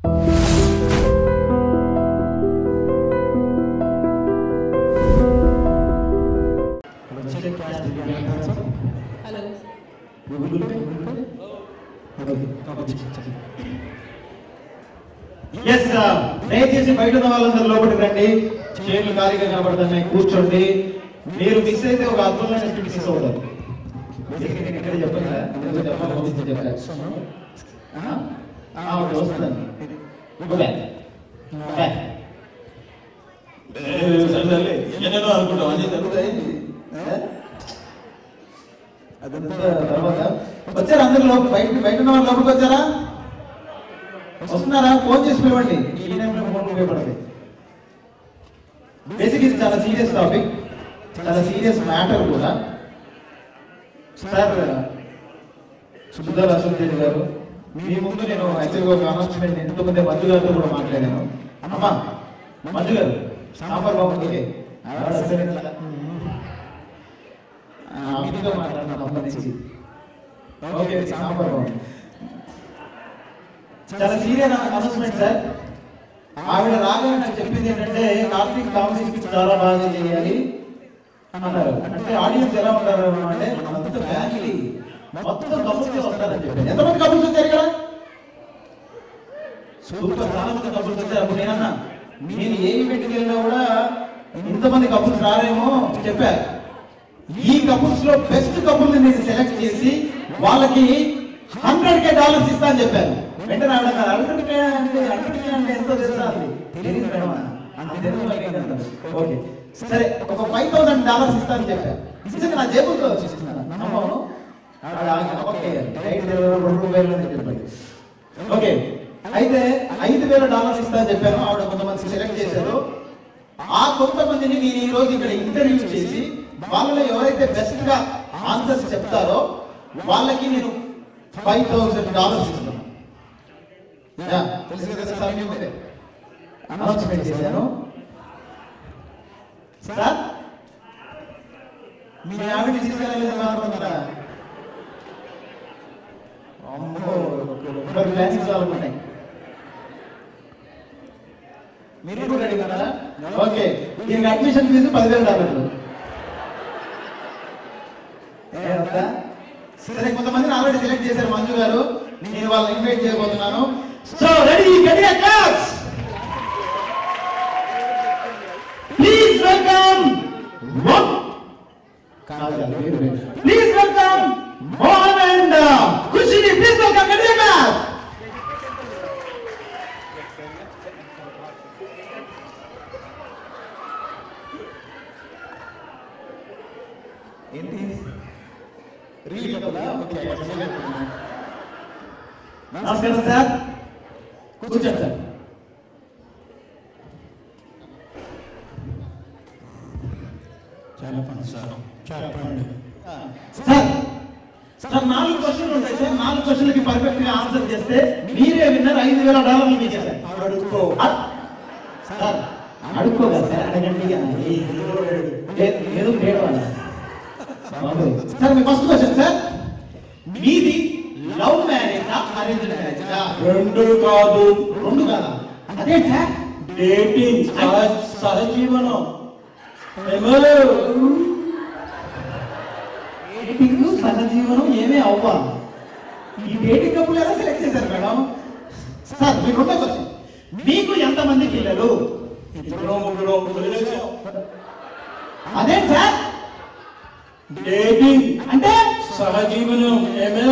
Hello yes దయచేసి బయట ఉన్న వాళ్ళందరూ లోపలికి రండి చేతులు ఖాళీగా కనబడుతున్నాయి కూర్చోండి మీరు మిస్ అయితే ఒక అద్భుతమైన స్పీడ్ మిస్ అవుతారు బేసిక్గా నేను ఇక్కడ చెప్పాను కదా, ఎందుకు చెప్పాలి పంపిస్తే చెప్పాను ఆ? ఆ, ఓకే వస్తుందండి ఓకే ఓకే ఎన్నెన్నో అనుకుంటాం అన్ని జరుగుతాయి అదంతా తర్వాత వచ్చారా అందరూ లోపల బయట బయట ఉన్న వాళ్ళు లోపలికి వచ్చారా వస్తున్నారా ఫోన్ చేసి పిలవండి ఈ టైంలో ఫోన్ ఉపయోగపడతాయి బేసిక్ ఇది చాలా సీరియస్ టాపిక్ చాలా సీరియస్ మ్యాటర్ కూడా సార్ సుధా అశోక్ తేజ్ గారు మీ ముందు నేను యాక్చువల్గా ఒక అనౌన్స్మెంట్ ఎంతమంది మంజు గారితో కూడా మాట్లాడాను అమ్మా మంజు గారు సాంబార్ బాగుంది ఓకే ఆవిడ అసలు ఇట్లా, ఆ, మీతో మాట్లాడినా అమ్మ నుంచి ఓకే సాంబార్ బాగుంది చాలా సీరియస్ అనౌన్స్మెంట్ సార్ ఆవిడ రాగానే నాకు చెప్పింది ఏంటంటే కార్తీక్ కామెడీ స్కిట్ చాలా బాగా చేయాలి అన్నారు అంటే ఆడియన్స్ ఎలా ఉంటారు అంటే మొత్తం ఫ్యామిలీ మొత్తం కపుల్స్ వస్తారని చెప్పారు ఎంతమంది కపుల్స్ వచ్చారు ఇక్కడ సూపర్ చాలా మంది కపుల్స్ వచ్చారు అప్పుడు నేనన్నా నేను ఏ ఈవెంట్కి వెళ్ళినా కూడా ఇంతమంది కపుల్స్ రారేమో చెప్పారు ఈ కపుల్స్ లో బెస్ట్ కపుల్ ని నేను సెలెక్ట్ చేసి వాళ్ళకి హండ్రెడ్ కే డాలర్స్ ఇస్తా అని చెప్పారు వెంటనే ఆవిడ హండ్రెడ్ కే అంటే హండ్రెడ్ కే అంటే ఎంతో తెలుసా అది తెలియదు మేడం అంత తెలుగు వాళ్ళకి ఏంటంటారు. ఓకే సరే ఒక ఫైవ్ థౌసండ్ డాలర్స్ ఇస్తా అని చెప్పారు నిజంగా నా జేబుతో ఇస్తున్నాను నమ్మను ఆవిడ ఆగి, ఓకే ఐదు వేలు రెండు వేలు అని చెప్పారు ఓకే అయితే ఐదు వేల డాలర్స్ ఇస్తా అని చెప్పాను ఆవిడ కొంతమంది సెలెక్ట్ చేశారు ఆ కొంతమందిని నేను ఈ రోజు ఇక్కడ ఇంటర్వ్యూ చేసి వాళ్ళలో ఎవరైతే బెస్ట్ గా ఆన్సర్స్ చెప్తారో వాళ్ళకి నేను ఫైవ్ థౌసండ్ డాలర్స్ ఇస్తున్నాను యా, తెలుసు కదా సార్ మీకు అనౌన్స్మెంట్ చేశాను సార్ మీ ఆవిడ తీసుకెళ్ళలేదు మాత్రం అమ్మో ఒకరి ప్లానింగ్స్ వాళ్ళకు ఉన్నాయి మీరు కూడా రెడీ కదా ఓకే దీనికి అడ్మిషన్ ఫీజు పదివేల డాలర్లు ఏ, వద్దా? సరే కొంతమందిని ఆల్రెడీ సెలెక్ట్ చేశారు మంజు గారు నేను వాళ్ళని ఇన్వైట్ చేయబోతున్నాను సో రెడీ గట్టిగా claps please welcome please welcome Mohan and ఖుషిని ప్లీజ్ వెల్కమ్ గట్టిగా క్లాస్ ఏంటి రీల్ కదా ఓకే నమస్కారం సార్ కూర్చోండి సార్ చెప్పండి సార్ చెప్పండి సార్ సార్ నాలుగు క్వశ్చన్లు ఉంటాయి సార్ నాలుగు క్వశ్చన్లకి పర్ఫెక్ట్ గా ఆన్సర్ చేస్తే మీరే విన్నర్ ఐదు వేల డాలర్లు మీకు సార్ అడుక్కో అ- సార్ అడుక్కోగా సార్ అడగండి ఏ- ఏ- ఏదో ఏడవాలా బాబోయ్. సార్ మీ ఫస్ట్ క్వశ్చన్ సార్ మీది లవ్ మ్యారేజ్ అరేంజ్ మ్యారేజ్ రెండు కాదు రెండు కాదా అదే సార్ డేటింగ్ సహ- సహజీవనం ఏమో డేటింగ్ సహజీవనం ఏమీ అవ్వ ఈ డేటింగ్ కప్పులు ఎలా సెలెక్ట్ చేశారు మేడం సార్ మీకు రెండో క్వశ్చన్ మీకు ఎంతమంది పిల్లలు ఇద్దరు ముగ్గురు వదిలేసాం. అదే సార్ డేటింగ్ అంటే సహజీవనం ఏమో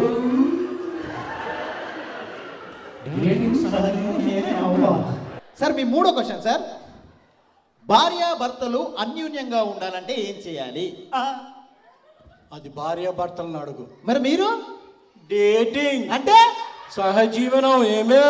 డేటింగ్ సహజీవనం ఏమీ అవ్వ సార్ మీ మూడో క్వశ్చన్ సార్ భార్య భర్తలు అన్యూన్యంగా ఉండాలంటే ఏం చేయాలి అది భార్య భర్తలను అడుగు మరి మీరు డేటింగ్ అంటే సహజీవనం ఏమో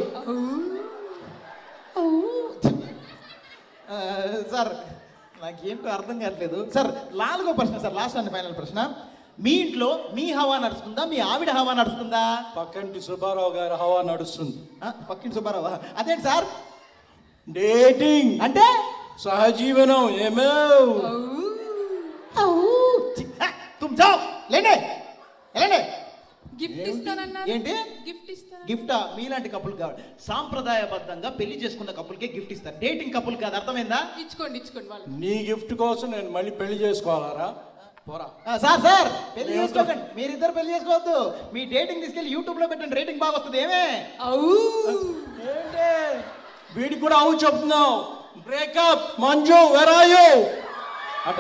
ఆ, సార్ నాకేంటో అర్థం కావట్లేదు సార్ నాలుగో ప్రశ్న సార్ లాస్ట్ అండ్ ఫైనల్ ప్రశ్న మీ ఇంట్లో మీ హవా నడుస్తుందా మీ ఆవిడ హవా నడుస్తుందా పక్కంటి సుబ్బారావు గారి హవా నడుస్తుంది ఆ, పక్కింటి సుబ్బారావా అదేంటి సార్ డేటింగ్ అంటే సహజీవనం ఏమో చి, ఆ, తుమ్ జాओ లేండి వెళ్ళండి గిఫ్ట్ ఇస్తానన్నారు ఏంటి గిఫ్ట్ ఇస్తాను గిఫ్టా మీలాంటి కపుల్ కావాలి సాంప్రదాయబద్ధంగా పెళ్లి చేసుకున్న కపుల్కే గిఫ్ట్ ఇస్తారు డేటింగ్ కపుల్ కాదు అర్థమైందా ఇచ్చుకోండి ఇచ్చుకోండి వాళ్ళు నీ గిఫ్ట్ కోసం నేను మళ్ళీ పెళ్లి చేసుకోవాలరా పోరా ఆ, సార్ సార్ పెళ్లి చేసుకోకండి మీరిద్దరు పెళ్లి చేసుకోవద్దు మీ డేటింగ్ తీసుకెళ్లి యూట్యూబ్ లో పెట్టండి రేటింగ్ బాగా వస్తుంది ఏమే అవు ఏంటి వీడికి కూడా అవు చెప్తున్నావు బ్రేకప్ మంజు వెరాయు అట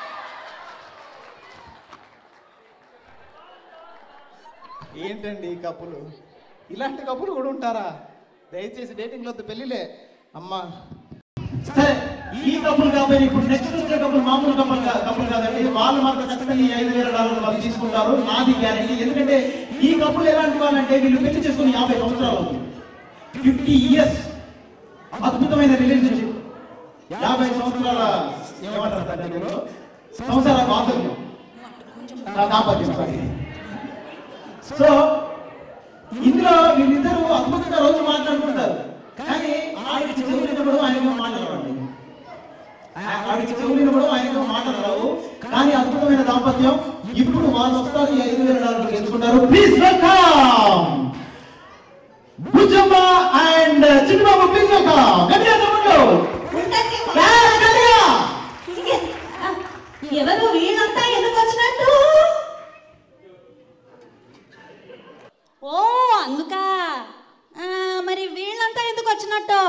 ఏంటండి ఈ కప్పులు ఇలాంటి కప్పులు కూడా ఉంటారా దయచేసి డేటింగ్ లో పెళ్లిలే అమ్మా సరే ఈ కప్పులు కాబట్టి ఇప్పుడు నెక్స్ట్ వచ్చే కప్పులు మామూలు కప్పులు కా- కప్పులు కాదండి వాళ్ళు మాత్రం ఖచ్చితంగా ఈ ఐదు వేల డాలర్లు వాళ్ళు తీసుకుంటారు నాది గ్యారెంటీ ఎందుకంటే ఈ కప్పులు ఎలాంటి వాళ్ళంటే వీళ్ళు పెళ్లి చేసుకుని యాభై సంవత్సరాలు ఫిఫ్టీ ఇయర్స్ అద్భుతమైన రిలేషన్షిప్ యాభై సంవత్సరాల ఏమంటారు దాన్ని తెలుగులో? సంవత్సరాల బాధల్యం దాంపత్యం సారీ సో ఇందులో వీళ్ళిద్దరూ అద్భుతంగా రోజు మాట్లాడుకుంటారు కానీ ఆవిడకి చెవులినప్పుడు ఆయనతో మాట్లాడరండి ఆ- ఆవిడకి చెవులినప్పుడు ఆయనతో మాట్లాడరావు కానీ అద్భుతమైన దాంపత్యం ఇప్పుడు వాళ్ళు వస్తారు ఈ ఐదు వేల డాలర్లు గెలుచుకుంటారు please welcome Bujjamma and Chinnababu please welcome గట్టిగా చెప్పండి Yes, గట్టిగా ఎవరు వీళ్ళంతా ఎందుకు వచ్చినట్టు ఓ అందుకా ఆ, మరి వీళ్ళంతా ఎందుకు వచ్చినట్టు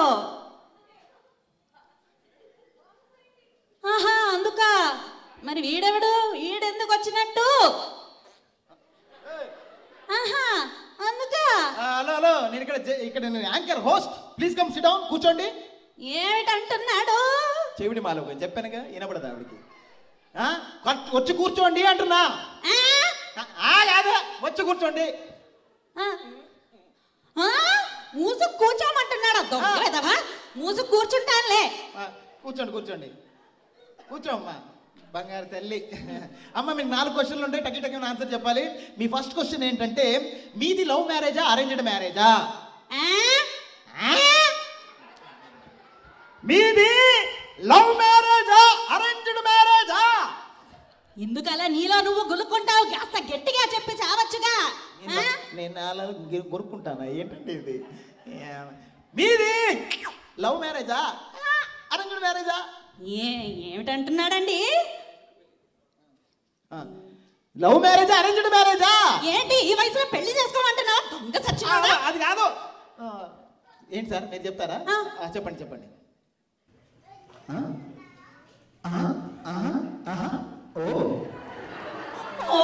ఆహా అందుకా మరి వీడెవడు వీడెందుకు వచ్చినట్టు ఆహా అందుకా ఆ, హలో హలో నేను ఇక్కడ జ- ఇక్కడ నేను anchor host please come sit down కూర్చోండి ఏమిటంటున్నాడు చెవిడి మాలో చెప్పానుగా వినపడదు ఆవిడకి ఆ, కట్- వచ్చి కూర్చోండి అంటున్నా ఆ? ఆ, ఆ, కాదు వచ్చి కూర్చోండి ఆ? ఆ? మూసు కూర్చోమంటున్నాడు దొంగ వెధవా. మూసు కూర్చుంటానులే ఆ, కూర్చోండి కూర్చోండి కూర్చోమ్మా బంగారు తల్లి అమ్మ మీకు నాలుగు క్వశ్చన్లు ఉంటాయి టకి టకి ఆన్సర్ చెప్పాలి మీ ఫస్ట్ క్వశ్చన్ ఏంటంటే మీది లవ్ మ్యారేజా అరేంజ్డ్ మ్యారేజా ఆ? మీది లవ్ మ్యారేజా అరేంజ్డ్ మ్యారేజా ఎందుకలా నీలో నువ్వు గులుక్కుంటావు కాస్త గట్టిగా చెప్పి చావచ్చుగా ఆ? నేను అలా గి- కొరుక్కుంటానా ఏంటంటే ఇది ఏ, మీది లవ్ మ్యారేజా అరేంజ్డ్ మ్యారేజా ఏ ఏమిటంటున్నాడండి లవ్ మ్యారేజా అరేంజ్డ్ మ్యారేజా ఏంటి ఈ వయసులో పెళ్లి చేసుకోమంటున్నావు దొంగ సచ్చినోడా అది కాదు ఆ, ఏంటి సార్ మీరు చెప్తారా ఆ. ఆ, చెప్పండి చెప్పండి ఓ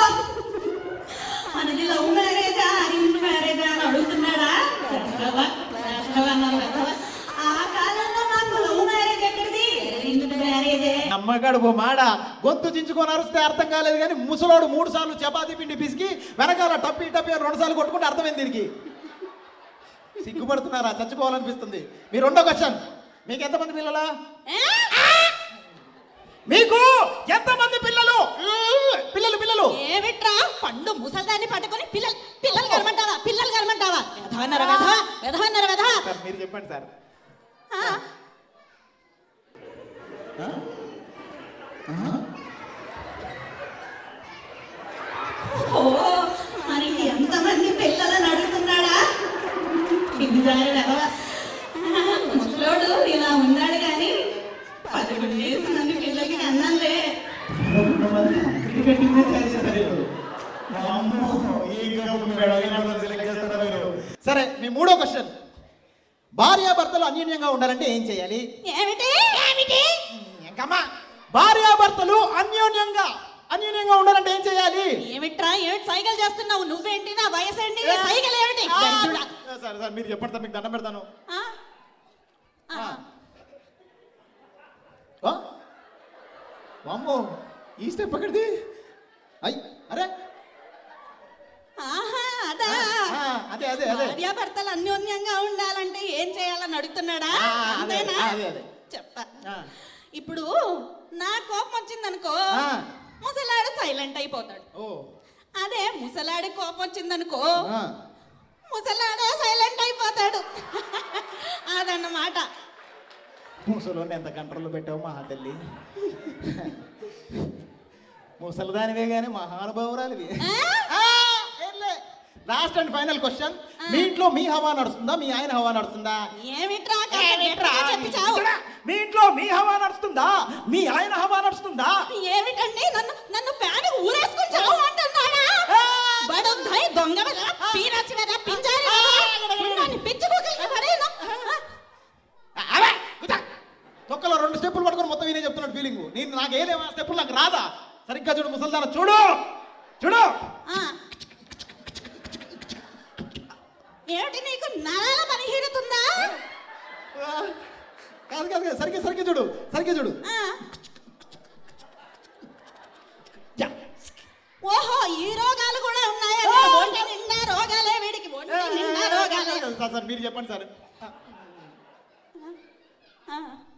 మనది లవ్ మ్యారేజా అరేంజ్ మ్యారేజా అని అడుగుతున్నాడా వెధవ, వెధవ నా వెధవ. ఆ కాలంలో నాకు లవ్ మ్యారేజ్ ఎక్కడిది అరేంజ్డ్ మ్యారేజే అమ్మగాడు ఓ మాడ గొంతు చించుకొని అరిస్తే అర్థం కాలేదు కానీ ముసలోడు మూడు సార్లు చపాతీ పిండి పిసికి వెనకాల టప్పి టప్పి అని రెండు సార్లు కొట్టుకుంటే అర్థమైంది దీనికి సిగ్గుపడుతున్నారా చచ్చిపోవాలనిపిస్తుంది మీ రెండో క్వశ్చన్ మీకు ఎంతమంది పిల్లలు మీకు ఎంతమంది పిల్లలు పిల్లలు పిల్లలు ఏమిట్రా పండు ముసల్దాన్ని పట్టుకొని పిల్లలు పిల్లలు కనమంటావా పిల్లలు కనమంటావా వెధవన్నర వెధవ వెధవన్నర వెధవ సార్ మీరు చెప్పండి సార్ ఆ, ఓ మరి ఎంతమంది పిల్లలని అడుగుతున్నాడా పిండిదారి వెధవ ముసలోడు ఇలా ఉన్నాడు కానీ పదకొండు వేలు మంది పిల్లలకి అన్నంలే క్రికెట్ సరే మీ మూడో క్వశ్చన్ భార్యాభర్తలు అన్యోన్యంగా ఉండాలంటే ఏం చేయాలి ఏమిటి ఏమిటి ఇంకమ్మా భార్యాభర్తలు అన్యోన్యంగా అన్యోన్యంగా ఉండాలంటే ఏం చేయాలి ఏమిట్రా ఏమిటి సైకిల్ చేస్తున్నావు నువ్వేంటి నా వయసు ఏంటి సైకిల్ ఏమిటి ఆ, దరిద్రుడా. సరే సార్ మీరు చెప్పండి సార్ మీకు దండం పెడతాను ఆ? ఆ. ఆ? వామ్మో ఈ స్టెప్ ఎక్కడిది అయ్ అరే ఆహా అదా ఆ, అదే అదే అదే భార్యాభర్తలు అన్యోన్యంగా ఉండాలంటే ఏం చేయాలని అడుగుతున్నాడా ఆ, అదే, అంతేనా అదే, అదే. చెప్తా ఆ. ఇప్పుడు నా కోపం వచ్చిందనుకో ఆ. ముసలాడు సైలెంట్ అయిపోతాడు ఓ అదే ముసలాడి కోపం వచ్చిందనుకో ఆ. ముసలాడే సైలెంట్ అయిపోతాడు అదన్నమాట ముసలోని ఎంత కంట్రోల్లో పెట్టావు మహా తల్లి ముసలిదానివే కానీ మహానుభావురాలివి ఆ? ఆ, ఏంలే. లాస్ట్ అండ్ ఫైనల్ క్వశ్చన్ మీ ఇంట్లో మీ హవా నడుస్తుందా మీ ఆయన హవా నడుస్తుందా ఏమిట్రా కాస్త గట్టిగా చెప్పి చావు మీ ఇంట్లో మీ హవా నడుస్తుందా మీ ఆయన హవా నడుస్తుందా ఏమిటండి నన్ను నన్ను ఫ్యాన్ ఊరేసుకుని చావు అంటున్నాడా బడుద్దాయి దొంగ మీద పీరచి మీద పింజారి మీద పిచ్చి కుక్కలకి పడేను అవే, కూర్చో. తొక్కలో రెండు స్టెప్పులు పట్టుకొని మొత్తం నేనే చెప్తున్నాడు ఫీలింగ్ నేను నాకు ఏలేమో ఆ స్టెప్పులు నాకు రాదా సరిగ్గా చూడు ముసల్దాన చూడు చూడు ఆ. ఏమిటి నీకు నరాల పనిహీరుతుందా ఆ, కాదు కాదు కాదు సరిగ్గా సరిగ్గా చూడు సరిగ్గా చూడు ఆ. యా. ఓహో ఈ రోగాలు కూడా ఉన్నాయా ఒంటి నిండా రోగాలే వీడికి ఒంటి నిండా రోగాలే సార్ సార్ మీరు చెప్పండి సార్ ఆ.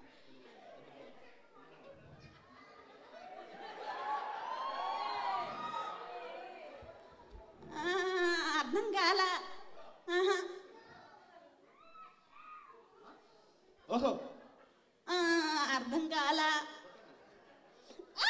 ఆ, అర్థం కాల ఆహా. ఓహో ఆ, అర్థం కాల ఆ!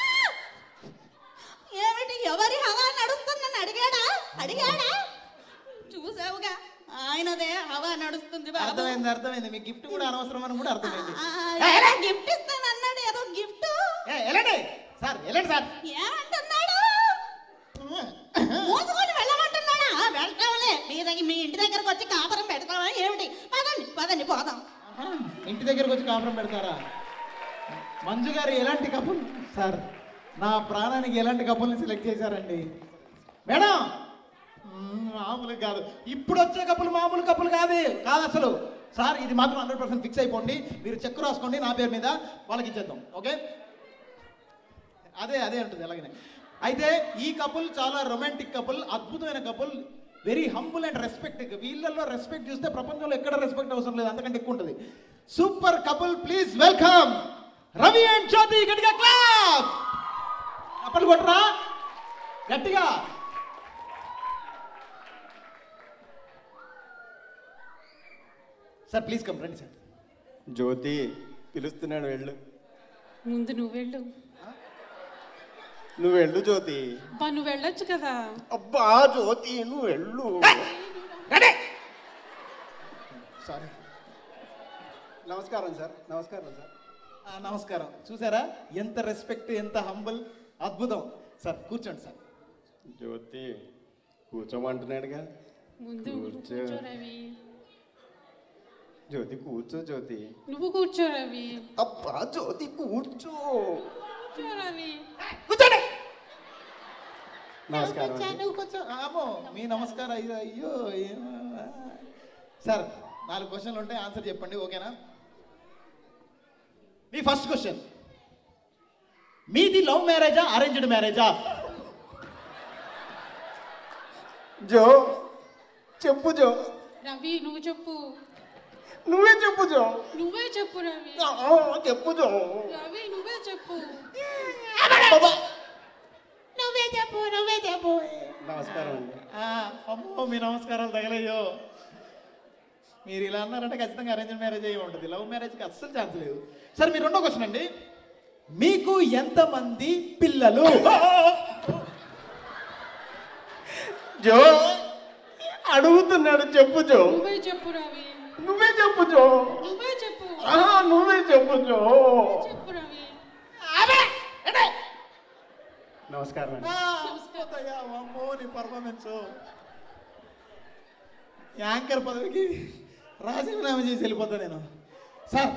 ఏమిటి ఎవరి హవా నడుస్తుందని అడిగాడా అడిగాడా చూసావుగా ఆయనదే హవా నడుస్తుంది బాబు అర్థమైంది అర్థమైంది మీ గిఫ్ట్ కూడా అనవసరం అని కూడా అర్థమైంది గిఫ్ట్ ఇస్తానన్నాడు ఏదో గిఫ్ట్ ఏ, వెళ్ళండి సార్ వెళ్ళండి సార్ ఏమంటున్నాడు మూసుకొని వెళ్ళమంటున్నాడా ఆ, వెళ్తాంలే మీ దగ్గర మీ ఇంటి దగ్గరకు వచ్చి కాపురం పెడతావా ఏమిటి పదండి పదండి పోదాం ఆహా, ఇంటి దగ్గరకు వచ్చి కాపురం పెడతారా మంజు గారు ఎలాంటి కపుల్ సార్ నా ప్రాణానికి ఎలాంటి కపుల్ని సెలెక్ట్ చేశారండి మేడం మ్మ్, మామూలు కాదు ఇప్పుడు వచ్చే కప్పులు మామూలు కప్పులు కాదు కాదు అసలు సార్ ఇది మాత్రం హండ్రెడ్ పర్సెంట్ ఫిక్స్ అయిపోండి మీరు చెక్ రాసుకోండి నా పేరు మీద వాళ్ళకి ఇచ్చేద్దాం ఓకే అదే అదే ఉంటుంది అలాగనే అయితే ఈ కపుల్ చాలా రొమాంటిక్ కపుల్ అద్భుతమైన couple very humble and respect వీళ్ళల్లో రెస్పెక్ట్ చూస్తే ప్రపంచంలో ఎక్కడ రెస్పెక్ట్ అవసరం లేదు అంతకంటే ఎక్కువ ఉంటుంది super couple please welcome Ravi and Jyothi గట్టిగా క్లాప్ అప్పలు కొట్టరా గట్టిగా సార్ ప్లీజ్ కమ్ రండి సార్ జ్యోతి పిలుస్తున్నాను వెళ్ళు ముందు నువ్వు వెళ్ళు నువ్వు వెళ్ళు జ్యోతి బా నువ్వు వెళ్ళొచ్చు కదా అబ్బా జ్యోతి నువ్వు వెళ్ళు సారీ నమస్కారం సార్ నమస్కారం సార్ నమస్కారం చూసారా ఎంత రెస్పెక్ట్ ఎంత హంబుల్ అద్భుతం సార్ కూర్చోండి సార్ జ్యోతి కూర్చోమంటున్నాడుగా ముందు కూర్చో. కూర్చో రవి జ్యోతి కూర్చో జ్యోతి నువ్వు కూర్చో రవి అబ్బా జ్యోతి కూర్చో కూర్చో రవి కూర్చోండి నమస్కారం అండి. నువ్వు కూర్చో అమ్మో మీ నమస్కారం అయ్యో అయ్యో ఏమో. సార్ నాలుగు క్వశ్చన్లు ఉంటాయి ఆన్సర్ చెప్పండి ఓకేనా మీ ఫస్ట్ క్వశ్చన్ మీది లవ్ మ్యారేజా అరేంజ్డ్ మ్యారేజా జో చెప్పు జో రవి నువ్వు చెప్పు నువ్వే చెప్పు జో నువ్వే చెప్పు రవి ఆ, చెప్పు జో రవి నువ్వే చెప్పు నువ్వే చెప్పు నువ్వే చెప్పు నమస్కారం అండి అమ్మో మీ నమస్కారాలు తగలయ్యో మీరు ఇలా అన్నారంటే ఖచ్చితంగా అరేంజ్ మ్యారేజ్ అయ్యి ఉంటుంది లవ్ మ్యారేజ్కి అస్సలు ఛాన్స్ లేదు సరే మీరు రెండో క్వశ్చన్ అండి మీకు ఎంతమంది పిల్లలు జో అడుగుతున్నాడు చెప్పు జో నువ్వే చెప్పు రవి నువ్వే చెప్పు జో నువ్వే చెప్పు ఆ, నువ్వే చెప్పు జో చెప్పు రవి నమస్కారం అండి పోతాయా అమ్మో నీ పర్ఫార్మెన్స్ యాంకర్ పదవికి రాజీనామా చేసి వెళ్ళిపోతా నేను సార్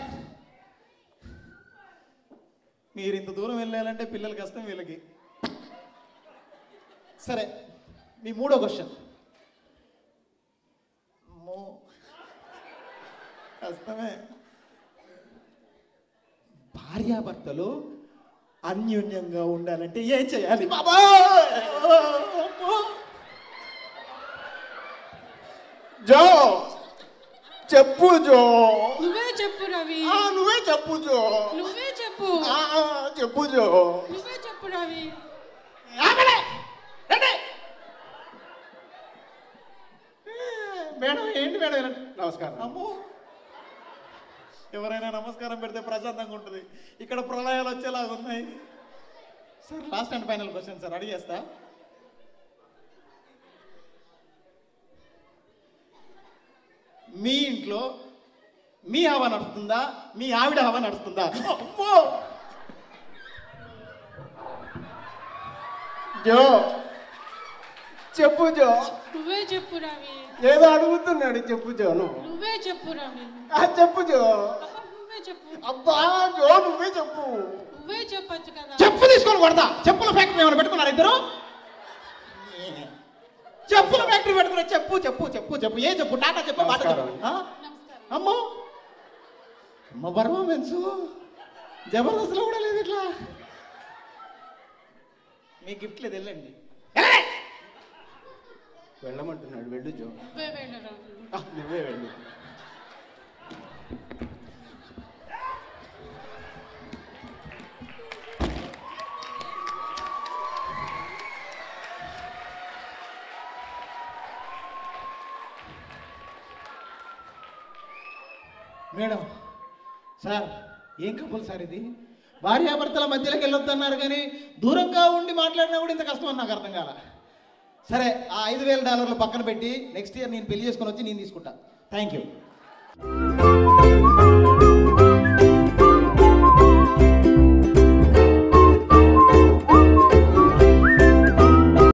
మీరు ఇంత దూరం వెళ్ళాలంటే పిల్లలు కష్టం వీళ్ళకి సరే మీ మూడో క్వశ్చన్ అమ్మో కష్టమే భార్యాభర్తలు అన్యోన్యంగా ఉండాలంటే ఏం చేయాలి బాబా జో చెప్పు జో నువ్వే చెప్పు రవి ఆ, నువ్వే చెప్పు జో నువ్వే చెప్పు ఆ, ఆ, చెప్పు జో నువ్వే చెప్పు రవి మేడం ఏంటి మేడం ఇలా? నమస్కారం అమ్మో ఎవరైనా నమస్కారం పెడితే ప్రశాంతంగా ఉంటుంది ఇక్కడ ప్రళయాలు వచ్చేలాగా ఉన్నాయి sir last and final question sir అడిగేస్తా మీ ఇంట్లో మీ హవా నడుస్తుందా మీ ఆవిడ హవా నడుస్తుందా అమ్మో జో చెప్పు జో నువ్వే చెప్పు రవి ఏదో అడుగుతున్నాడు చెప్పు జో నువ్వు నువ్వే చెప్పు రవి ఆ, చెప్పు జో అబ్బా, నువ్వే చెప్పు అబ్బా జో నువ్వే చెప్పు నువ్వే చెప్పొచ్చు కదా చెప్పు తీసుకొని కొడతా చెప్పుల ఫ్యాక్టరీ ఏమైనా పెట్టుకున్నారు ఇద్దరు చెప్పుల ఫ్యాక్టరీ పెట్టుకున్నారు చెప్పు చెప్పు చెప్పు చెప్పు ఏ చెప్పు టాటా చెప్పు బాటా చెప్పు ఆ? నమస్కారం అమ్మో అమ్మ పర్ఫార్మెన్స్ జబర్దస్త్లో కూడా లేదు ఇట్లా మీ గిఫ్ట్ లేదు వెళ్ళండి వెళ్ళండి. వెళ్ళమంటున్నాడు వెళ్ళు జో నువ్వే వెళ్ళు రవి ఆ, నువ్వే వెళ్ళు మేడం సార్ ఏం కబుల్ సార్ ఇది భార్యాభర్తల మధ్యలోకి వెళ్ళొద్దన్నారు కానీ దూరంగా ఉండి మాట్లాడినా కూడా ఇంత కష్టం అని నాకు అర్థం కాల సరే ఆ ఐదు వేల డాలర్లు పక్కన పెట్టి నెక్స్ట్ ఇయర్ నేను పెళ్లి చేసుకొని వచ్చి నేను తీసుకుంటా థ్యాంక్ యూ